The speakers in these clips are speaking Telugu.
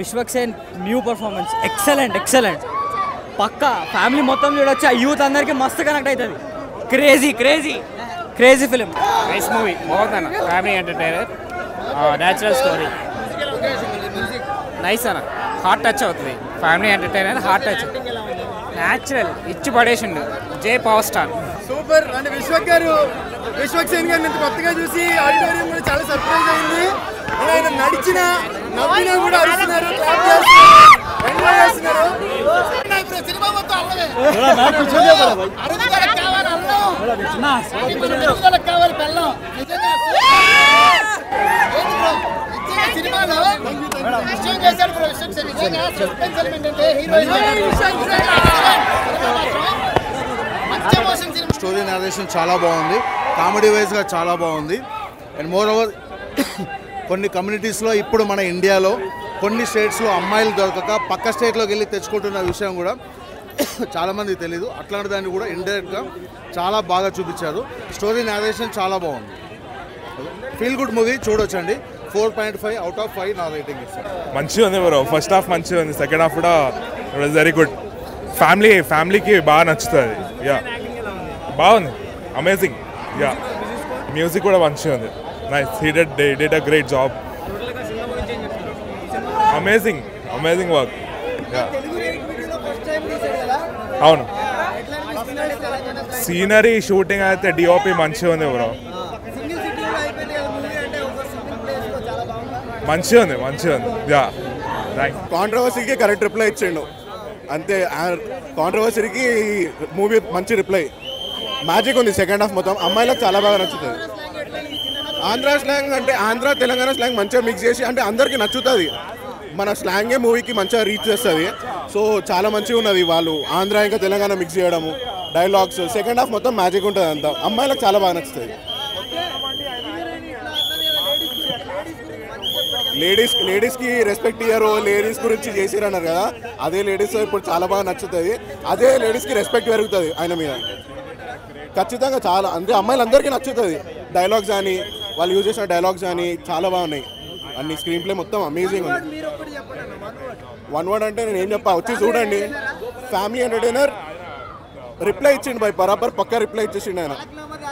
Vishwaksen new performance excellent excellent పక్కా ఫ్యామిలీ మొత్తం చూడొచ్చు ఆ యూత్ అందరికీ మస్తు కనెక్ట్ అవుతుంది crazy crazy crazy film nice movie బాగుందన్న family entertainer natural story nice అన్న హార్ట్ టచ్ అవుతుంది family entertainer heart touch natural ఇచ్చి పడేసిండు జే పవర్ స్టార్ సూపర్ అంటే విశ్వక్ గారు విశ్వక్ సేన్ గారిని ఇంత కొత్తగా చూసి ఆడిటోరియం కూడా చాలా సర్ప్రైజ్ అయింది ఇలా ఆయన నడిచిన నవ్వినా కూడా అరుస్తున్నారు clap చేస్తున్నారు, enjoy చేస్తున్నారు ఇప్పుడు సినిమా మొత్తం అల్లవే అరుగుదలకు కావాలి అల్లం అరుగుదలకు కావాలి బెల్లం నిజంగా ఏంటి bro? నిజంగా సినిమాలో విషయం చేశాడు బ్రో విశ్వక్ సేన్ నిజంగా సస్పెన్స్ ఎలిమెంట్ అంటే హీరోయిన్ మంచి ఎమోషన్ సినిమా స్టోరీ నరేషన్ చాలా బాగుంది కామెడీ వైజ్గా చాలా బాగుంది అండ్ మోర్ ఓవర్ కొన్ని కమ్యూనిటీస్లో ఇప్పుడు మన ఇండియాలో కొన్ని స్టేట్స్లో అమ్మాయిలు దొరకక పక్క స్టేట్లోకి వెళ్ళి తెచ్చుకుంటున్న విషయం కూడా చాలామందికి తెలియదు అట్లాంటి దాన్ని కూడా ఇండైరెక్ట్గా చాలా బాగా చూపించారు స్టోరీ నరేషన్ చాలా బాగుంది ఫీల్ గుడ్ మూవీ చూడొచ్చండి four point five out of five నా రేటింగ్ ఇస్తాను మంచిగా ఉంది బ్రో ఫస్ట్ హాఫ్ మంచిగా ఉంది సెకండ్ హాఫ్ కూడా it was very good family ఫ్యామిలీకి బాగా నచ్చుతుంది యా బాగుంది అమేజింగ్ యా మ్యూజిక్ కూడా మంచిగా ఉంది nice he did did a great job amazing amazing work ya అవును సీనరీ షూటింగ్ అయితే డిఓపి మంచిగా ఉంది బ్రో మంచిగా ఉంది మంచిగా ఉంది యా థ్యాంక్ కాంట్రవర్సీకి కరెక్ట్ రిప్లై ఇచ్చిండు అంతే కాంట్రవర్సీకి మూవీ మంచి రిప్లై మ్యాజిక్ ఉంది సెకండ్ హాఫ్ మొత్తం అమ్మాయిలకు చాలా బాగా నచ్చుతుంది ఆంధ్ర స్లాంగ్ అంటే ఆంధ్ర తెలంగాణ స్లాంగ్ మంచిగా మిక్స్ చేసి అంటే అందరికీ నచ్చుతుంది మన స్లాంగే మూవీకి మంచిగా రీచ్ చేస్తుంది సో చాలా మంచిగా ఉన్నది వాళ్ళు ఆంధ్ర ఇంకా తెలంగాణ మిక్స్ చేయడము డైలాగ్స్ సెకండ్ హాఫ్ మొత్తం మ్యాజిక్ ఉంటుంది అంతా అమ్మాయిలకు చాలా బాగా నచ్చుతుంది లేడీస్ లేడీస్కి రెస్పెక్ట్ ఇయ్యరు లేడీస్ గురించి చేసిరు అన్నారు కదా అదే లేడీస్ ఇప్పుడు చాలా బాగా నచ్చుతుంది అదే లేడీస్కి రెస్పెక్ట్ పెరుగుతుంది ఆయన మీద ఖచ్చితంగా చాలా అంటే అమ్మాయిలందరికీ నచ్చుతుంది డైలాగ్స్ కానీ వాళ్ళు యూజ్ చేసిన డైలాగ్స్ కానీ చాలా బాగున్నాయి అన్ని స్క్రీన్ ప్లే మొత్తం అమేజింగ్ ఉంది వన్ వర్డ్ అంటే నేను ఏం చెప్పా వచ్చి చూడండి ఫ్యామిలీ ఎంటర్టైనర్ రిప్లై ఇచ్చిండు బై బరాబర్ పక్క రిప్లై ఇచ్చేసిండు ఆయన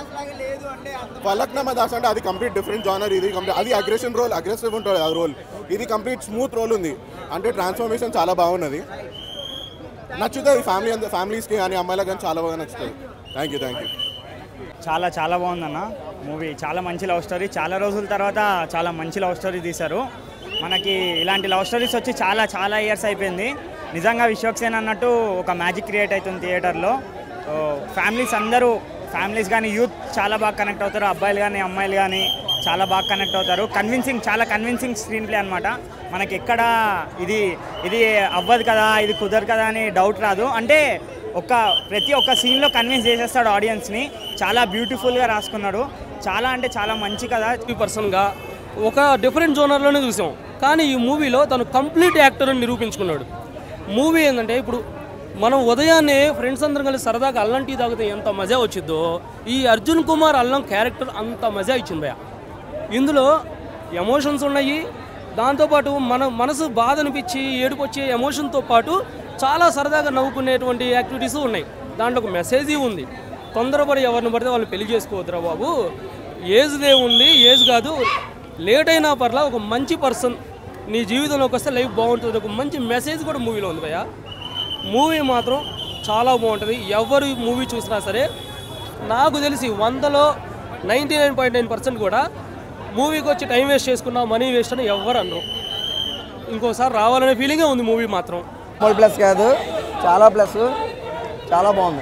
ఫలక్నామా దాస్ అంటే అది కంప్లీట్ డిఫరెంట్ జానర్ ఇది కంప్లీట్ అది అగ్రెషన్ రోల్ అగ్రెసివ్ ఉంటుంది ఆ రోల్ ఇది కంప్లీట్ స్మూత్ రోల్ ఉంది అంటే ట్రాన్స్ఫర్మేషన్ చాలా బాగున్నది నచ్చుతుంది ఫ్యామిలీ అంతా ఫ్యామిలీస్కి కానీ అమ్మాయిలకు కానీ చాలా బాగా నచ్చుతుంది థ్యాంక్ యూ థ్యాంక్ యూ చాలా చాలా బాగుందన్న మూవీ చాలా మంచి లవ్ స్టోరీ చాలా రోజుల తర్వాత చాలా మంచి లవ్ స్టోరీ తీశారు మనకి ఇలాంటి లవ్ స్టోరీస్ వచ్చి చాలా చాలా ఇయర్స్ అయిపోయింది నిజంగా విశ్వక్సేన్ అన్నట్టు ఒక మ్యాజిక్ క్రియేట్ అవుతుంది థియేటర్లో ఫ్యామిలీస్ అందరూ ఫ్యామిలీస్ కానీ యూత్ చాలా బాగా కనెక్ట్ అవుతారు అబ్బాయిలు కానీ అమ్మాయిలు కానీ చాలా బాగా కనెక్ట్ అవుతారు కన్విన్సింగ్ చాలా కన్విన్సింగ్ స్క్రీన్ ప్లే అనమాట మనకి ఎక్కడ ఇది ఇది అవ్వదు కదా ఇది కుదరదు కదా అని డౌట్ రాదు అంటే ఒక ప్రతి ఒక్క సీన్లో కన్విన్స్ చేసేస్తాడు ఆడియన్స్ని చాలా బ్యూటిఫుల్గా రాసుకున్నాడు చాలా అంటే చాలా మంచి కదా పర్సన్గా ఒక డిఫరెంట్ జోనర్లోనే చూసాం కానీ ఈ మూవీలో తను కంప్లీట్ యాక్టర్ అని నిరూపించుకున్నాడు మూవీ ఏంటంటే ఇప్పుడు మనం ఉదయాన్నే ఫ్రెండ్స్ అందరం కలిసి సరదాగా అల్లం టీ తాగితే ఎంత మజా వచ్చిందో ఈ అర్జున్ కుమార్ అల్లం క్యారెక్టర్ అంత మజా ఇచ్చింది భయ ఇందులో ఎమోషన్స్ ఉన్నాయి దాంతోపాటు మన మనసు బాధ అనిపించి ఏడుపు వచ్చే ఎమోషన్తో పాటు చాలా సరదాగా నవ్వుకునేటువంటి యాక్టివిటీస్ ఉన్నాయి దాంట్లో ఒక మెసేజ్ ఉంది తొందరపడి ఎవరిని పడితే వాళ్ళు పెళ్లి చేసుకోవద్దురా బాబు ఏజ్దే ఉంది ఏజ్ కాదు లేట్ అయినా పర్లా ఒక మంచి పర్సన్ నీ జీవితంలోకి వస్తే లైఫ్ బాగుంటుంది ఒక మంచి మెసేజ్ కూడా మూవీలో ఉంది భయ్యా మూవీ మాత్రం చాలా బాగుంటుంది ఎవరు మూవీ చూసినా సరే నాకు తెలిసి వందలో ninety nine point nine percent కూడా మూవీకి వచ్చి టైం వేస్ట్ చేసుకున్నా మనీ వేస్ట్ అని ఎవరు అనరు ఇంకోసారి రావాలనే ఫీలింగే ఉంది మూవీ మాత్రం మూడు ప్లస్ కాదు చాలా ప్లస్ చాలా బాగుంది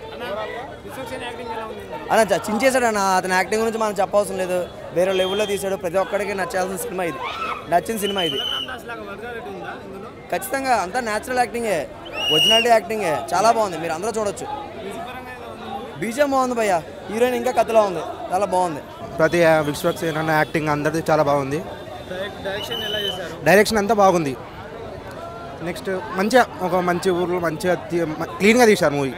అన్న చ- చించేశాడు అన్న అతని యాక్టింగ్ గురించి మనం చెప్పవసరం లేదు వేరే లెవెల్లో తీసాడు ప్రతి ఒక్కడికి నచ్చాల్సిన సినిమా ఇది నచ్చిన సినిమా ఇది ఖచ్చితంగా అంతా న్యాచురల్ యాక్టింగే ఒరిజినాలిటీ యాక్టింగే చాలా బాగుంది మీరు అందరూ చూడొచ్చు బీజం బాగుంది భయ్య హీరోయిన్ ఇంకా కథలో ఉంది చాలా బాగుంది ప్రతి విశ్వక్సేన్ అన్న యాక్టింగ్ అందరిది చాలా బాగుంది డైరెక్షన్ అంతా బాగుంది నెక్స్ట్ మంచిగా ఒక మంచి ఊర్లో మంచిగా తీ- మ- క్లీన్గా తీశారు మూవీ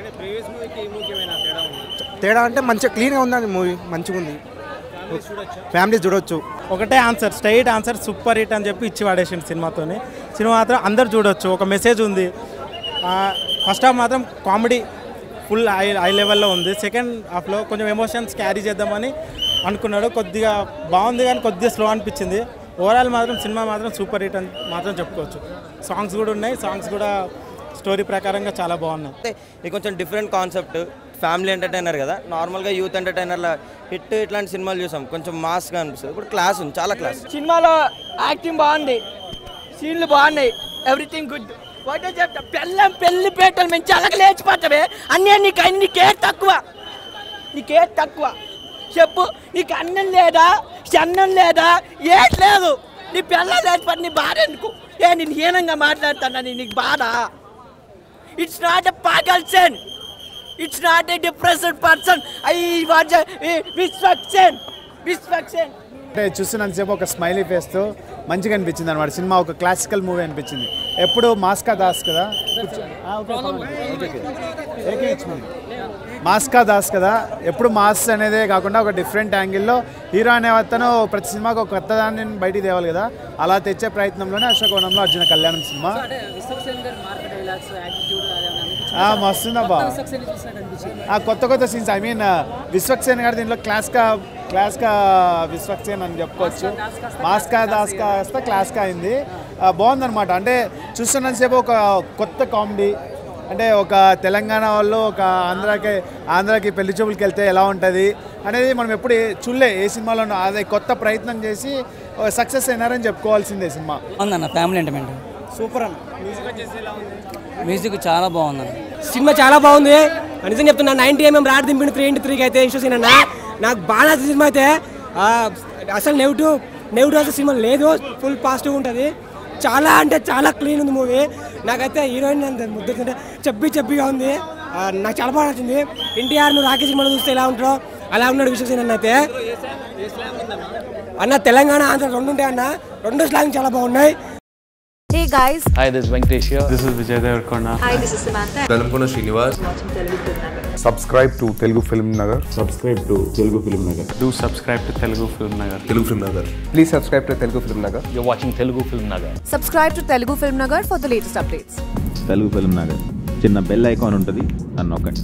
తేడా అంటే మంచిగా క్లీన్గా ఉందండి మూవీ మంచిగా ఉంది ఫ్యామిలీ చూడొచ్చు ఒకటే answer straight answer super hit అని చెప్పి ఇచ్చి పడేసిండు సినిమాతోని సినిమా మాత్రం అందరు చూడొచ్చు ఒక మెసేజ్ ఉంది ఫస్ట్ హాఫ్ మాత్రం కామెడీ ఫుల్ హై హై లెవెల్లో ఉంది సెకండ్ హాఫ్లో కొంచెం ఎమోషన్స్ క్యారీ చేద్దామని అనుకున్నాడు కొద్దిగా బాగుంది కానీ కొద్దిగా స్లో అనిపించింది ఓవరాల్ మాత్రం సినిమా మాత్రం సూపర్ హిట్ అని మాత్రం చెప్పుకోవచ్చు సాంగ్స్ కూడా ఉన్నాయి సాంగ్స్ కూడా స్టోరీ ప్రకారంగా చాలా బాగున్నాయి అంటే ఇది కొంచెం డిఫరెంట్ కాన్సెప్ట్ ఫ్యామిలీ ఎంటర్టైనర్ కదా నార్మల్గా యూత్ ఎంటర్టైనర్ల హిట్ ఇట్లాంటి సినిమాలు చూసాం కొంచెం మాస్గా అనిపిస్తుంది ఇప్పుడు క్లాస్ ఉంది చాలా క్లాస్ సినిమాలో యాక్టింగ్ బాగుంది సీన్లు బాగున్నాయి ఎవ్రీథింగ్ గుడ్ ఒకటే చెప్తా పెళ్ళం పెళ్లి పేటలు మేము చాలా లేచిపోతావే అన్నీ నీకు అన్ని నీకే తక్కువ నీకే తక్కువ చెప్పు నీకు అన్నం లేదా అన్నం లేదా ఏం లేదు నీ పిల్ల లేచిపోతే నీ బాధ ఎందుకు ఏ నేను హీనంగా మాట్లాడుతాను నీకు బాధ ఇట్స్ నాట్ ఎ పాగల్సన్ it's not a depressed person I was Vishwaksen Vishwaksen అంటే చూస్తున్నంతసేపు ఒక స్మైలీ ఫేస్తో మంచిగా అనిపించింది అనమాట సినిమా ఒక క్లాసికల్ మూవీ అనిపించింది ఎప్పుడు మాస్కా దాస్ కదా ఆ, ఓకే, ఓకే, ఓకే. ఏకే ఇచ్చింది. మాస్కా దాస్ కదా ఎప్పుడు మాస్ అనేదే కాకుండా ఒక డిఫరెంట్ యాంగిల్లో హీరో అనే అతను ప్రతి సినిమాకి ఒక కొత్త దాన్ని బయటికి తేవాలి కదా అలా తెచ్చే ప్రయత్నంలోనే అశోకవనంలో అర్జున కళ్యాణం సినిమా ఆ, మస్తుందబ్బా ఆ కొత్త కొత్త సీన్స్ ఐ మీన్ విశ్వక్సేన్ గారు దీంట్లో క్లాస్కా క్లాస్కా విశ్వక్సేన్ అని చెప్పుకోవచ్చు మాస్కా దాస్కా కాస్త క్లాస్కా అయింది ఆ, బాగుందన్నమాట అంటే చూస్తున్నంతసేపు ఒక కొత్త కామెడీ అంటే ఒక తెలంగాణ వాళ్ళు ఒక ఆంధ్రాకి ఆంధ్రాకి పెళ్లి చూపులకి వెళ్తే ఎలా ఉంటుంది అనేది మనం ఎప్పుడు ఏ- చూడలే ఏ సినిమాలో అదే కొత్త ప్రయత్నం చేసి సక్సెస్ అయినారని చెప్పుకోవాల్సిందే సినిమా ఉందన్న ఫ్యామిలీ ఎంటర్టైన్మెంట్ సూపర్ అన్న మ్యూజిక్ చాలా బాగుందన్న సినిమా చాలా బాగుంది నిజం చెప్తున్నా నైన్టీ ఎంఎం రాడ్ దింపిన త్రీ ఇంటూ త్రీకి అయితే ఇష్యూస్ అన్న నాకు బాగా నచ్చిన సినిమా అయితే ఆ, అసలు నెగిటివ్ నెగిటివ్ అసలు సినిమా లేదు ఫుల్ పాజిటివ్ ఉంటుంది చాలా అంటే చాలా క్లీన్ ఉంది మూవీ నాకైతే హీరోయిన్ అంత ముద్దుతుంటే చెప్పి చెప్పిగా ఉంది ఆ, నాకు చాలా బాగా నచ్చింది ఎన్టీఆర్ నువ్వు రాకేష్ సినిమాలో చూస్తే ఎలా ఉంటారో అలా ఉన్నాడు విశ్వసేన్ అన్న అయితే అన్న తెలంగాణ ఆంధ్ర రెండు ఉంటాయి అన్న రెండు స్లాంగ్ చాలా బాగున్నాయి Hey guys, Hi, this is Venkatesh here. This is Vijay Devarkonda. hi, this is Samantha. Velankonda Srinivas subscribe to Telugu Film Nagar subscribe to Telugu Film Nagar Do subscribe to Telugu Film Nagar. Telugu Film Nagar please subscribe to Telugu Film Nagar You're watching Telugu Film Nagar. Subscribe to Telugu Film Nagar for the latest updates. Telugu Film Nagar చిన్న బెల్ ఐకాన్ ఉంటుంది అని నొక్కండి